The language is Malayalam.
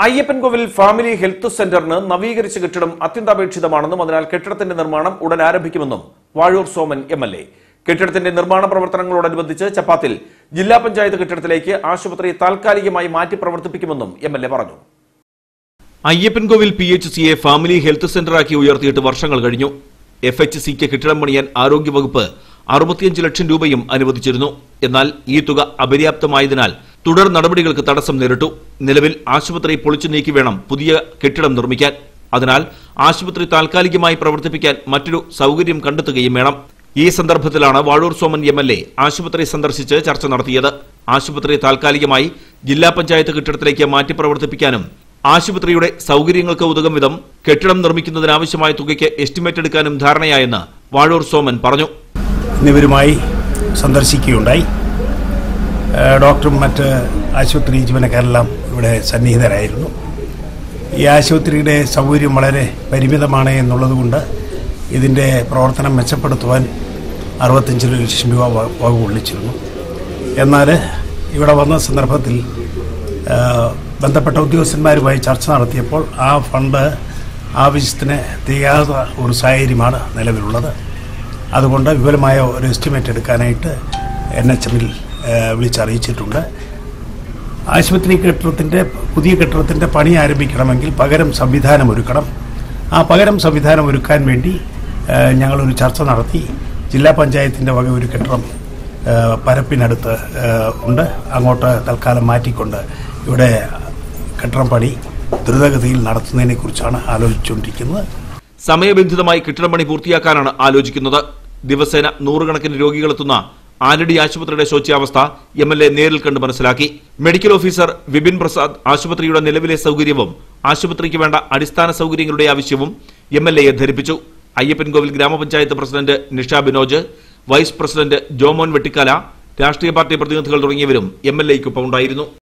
അയ്യപ്പൻകോവിൽ ഫാമിലി ഹെൽത്ത് സെന്ററിന് നവീകരിച്ച കെട്ടിടം അത്യന്താപേക്ഷിതമാണെന്നും അതിനാൽ കെട്ടിടത്തിന്റെ നിർമ്മാണം ഉടൻ ആരംഭിക്കുമെന്നും Vazhoor Soman M L A കെട്ടിടത്തിന്റെ നിർമ്മാണ പ്രവർത്തനങ്ങളോടനുബന്ധിച്ച് ചപ്പാത്തിൽ ജില്ലാ പഞ്ചായത്ത് കെട്ടിടത്തിലേക്ക് ആശുപത്രി താൽക്കാലികമായി മാറ്റി പ്രവർത്തിപ്പിക്കുമെന്നും എം എൽ എ പറഞ്ഞു അയ്യപ്പൻകോവിൽ പി എച്ച് സിയെ ഫാമിലി ഹെൽത്ത് സെന്ററാക്കി ഉയർത്തിയിട്ട് വർഷങ്ങൾ കഴിഞ്ഞു എഫ് എച്ച് സിക്ക് കെട്ടിടം പണിയാൻ ആരോഗ്യവകുപ്പ് അറുപത്തിയഞ്ച് ലക്ഷം രൂപയും അനുവദിച്ചിരുന്നു എന്നാൽ ഈ തുക അപര്യാപ്തമായതിനാൽ തുടർ നടപടികൾക്ക് തടസ്സം നേരിട്ടു നിലവിൽ ആശുപത്രി പൊളിച്ചു നീക്കി വേണം പുതിയ കെട്ടിടം നിർമ്മിക്കാൻ അതിനാൽ ആശുപത്രി താൽക്കാലികമായി പ്രവർത്തിപ്പിക്കാൻ മറ്റൊരു സൗകര്യം കണ്ടെത്തുകയും വേണം ഈ സന്ദർഭത്തിലാണ് Vazhoor Soman M L A ആശുപത്രി സന്ദർശിച്ച് ചർച്ച നടത്തിയത് ആശുപത്രി താൽക്കാലികമായി ജില്ലാ പഞ്ചായത്ത് കെട്ടിടത്തിലേക്ക് മാറ്റി പ്രവർത്തിപ്പിക്കാനും ആശുപത്രിയുടെ സൗകര്യങ്ങൾക്ക് ഉതകും വിധം കെട്ടിടം നിർമ്മിക്കുന്നതിനാവശ്യമായ തുകയ്ക്ക് എസ്റ്റിമേറ്റ് എടുക്കാനും ധാരണയായെന്ന് വാഴൂർ സോമൻ പറഞ്ഞു എന്നിവരുമായി സന്ദർശിക്കുകയുണ്ടായി ഏഹ് ഡോക്ടറും മറ്റ് ആശുപത്രി ജീവനക്കാരെല്ലാം ഇവിടെ സന്നിഹിതരായിരുന്നു ഈ ആശുപത്രിയുടെ സൗകര്യം വളരെ പരിമിതമാണ് എന്നുള്ളതുകൊണ്ട് ഇതിൻ്റെ പ്രവർത്തനം മെച്ചപ്പെടുത്തുവാൻ അറുപത്തഞ്ച് ലക്ഷം രൂപ വ- വകകൊള്ളിച്ചിരുന്നു എന്നാൽ ഇവിടെ വന്ന സന്ദർഭത്തിൽ ഏഹ് ബന്ധപ്പെട്ട ഉദ്യോഗസ്ഥന്മാരുമായി ചർച്ച നടത്തിയപ്പോൾ ആ ഫണ്ട് ആവശ്യത്തിന് തികയാത്ത ഒരു സാഹചര്യമാണ് നിലവിലുള്ളത് അതുകൊണ്ട് വിപുലമായ ഒരു എസ്റ്റിമേറ്റ് എടുക്കാനായിട്ട് എൻ എച്ച് എമ്മിൽ വിളിച്ചറിയിച്ചിട്ടുണ്ട് ആശുപത്രി കെട്ടിടത്തിൻ്റെ പുതിയ കെട്ടിടത്തിൻ്റെ പണി ആരംഭിക്കണമെങ്കിൽ പകരം സംവിധാനം ഒരുക്കണം ആ പകരം സംവിധാനം ഒരുക്കാൻ വേണ്ടി ഏഹ്, ഞങ്ങളൊരു ചർച്ച നടത്തി ജില്ലാ പഞ്ചായത്തിൻ്റെ വക ഒരു കെട്ടിടം ഏഹ്, പരപ്പിനടുത്ത് ഏഹ്, ഉണ്ട് അങ്ങോട്ട് തൽക്കാലം മാറ്റിക്കൊണ്ട് ഇവിടെ കെട്ടിടം പണി ദ്രുതഗതിയിൽ നടത്തുന്നതിനെക്കുറിച്ചാണ് ആലോചിച്ചുകൊണ്ടിരിക്കുന്നത് സമയബന്ധിതമായി കെട്ടിടം പണി പൂർത്തിയാക്കാനാണ് ആലോചിക്കുന്നത് ദിവസേന നൂറുകണക്കിന് രോഗികളെത്തുന്ന ആലടി ആശുപത്രിയുടെ ശോച്യാവസ്ഥ എം എൽ എ നേരിൽ കണ്ട് മനസ്സിലാക്കി മെഡിക്കൽ ഓഫീസർ വിപിൻ പ്രസാദ് ആശുപത്രിയുടെ നിലവിലെ സൗകര്യവും ആശുപത്രിക്ക് വേണ്ട അടിസ്ഥാന സൗകര്യങ്ങളുടെ ആവശ്യവും എം എൽ എയെ ധരിപ്പിച്ചു Ayyappankovil grama panchayat president Nisha Binoj vice president Jomon Vettikkala രാഷ്ട്രീയ പാർട്ടി പ്രതിനിധികൾ തുടങ്ങിയവരും എം എൽ എക്കൊപ്പം ഉണ്ടായിരുന്നു